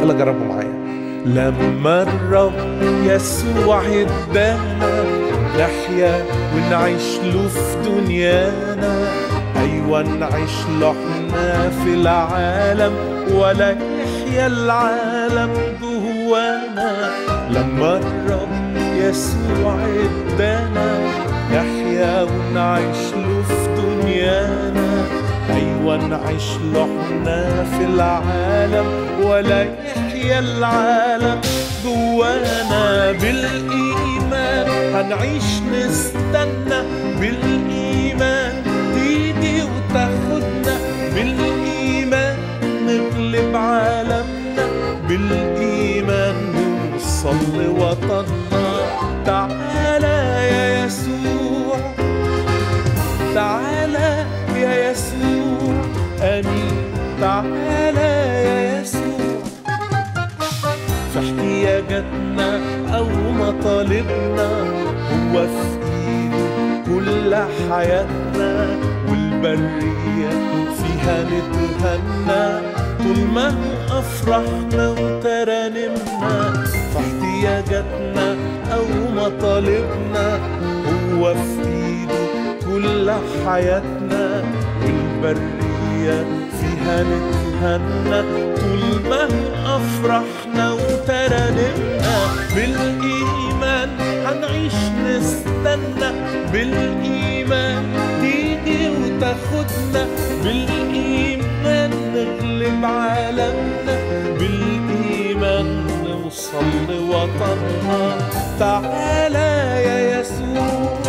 يلا جربوا معايا لما الرب يسوع ادانا نحيا ونعيش له في دنيانا ايوه نعيش له احنا في العالم ولا يحيا العالم جوانا لما الرب يسوع ادانا نحيا ونعيش له في دنيانا ايوه نعيش له احنا في العالم ولا يحيا العالم جوانا بالايمان هنعيش نستنى بالايمان تيجي وتاخدنا بالايمان نغلب عالمنا بالايمان نوصل لوطننا تعالى يا يسوع تعالى يا يسوع امين تعالى يا يسوع في احتياجاتنا او مطالبنا هو في ايده كل حياتنا والبرية فيها نتهنى طول ما افرحنا وترانمنا في احتياجاتنا او مطالبنا هو في ايده كل حياتنا والبرية فيها نتهنى طول ما أفرحنا وترانمنا بالإيمان هنعيش نستنى بالإيمان تيجي وتاخدنا بالإيمان نغلب عالمنا بالإيمان نوصل لوطننا تعالى يا يسوع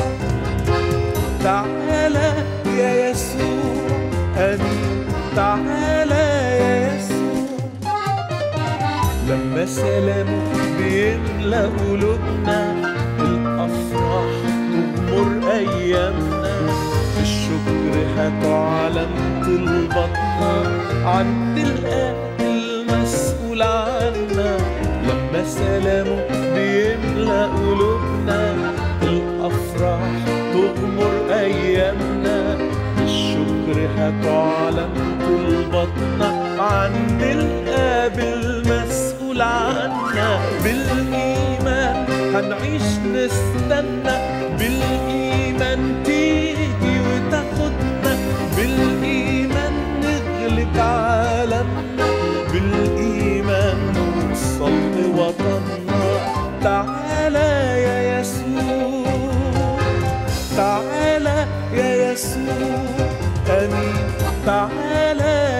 تعالى يا يسوع أمين تعالى يا يسوع لما سلامك بيملى قلوبنا الأفراح تغمر أيامنا الشكر هتعلم طلباتنا عند الآب المسؤول عنا لما سلامه بيملى قلوبنا الأفراح تغمر أيامنا الشكر هتعلم طلباتنا عند الآب المسؤول عنا بالإيمان هنعيش نستنى بالإيمان تيجي وتاخدنا بالإيمان نغلب عالمنا بالإيمان نوصل لوطننا تعالى يا يسوع تعالى يا يسوع امين تعالى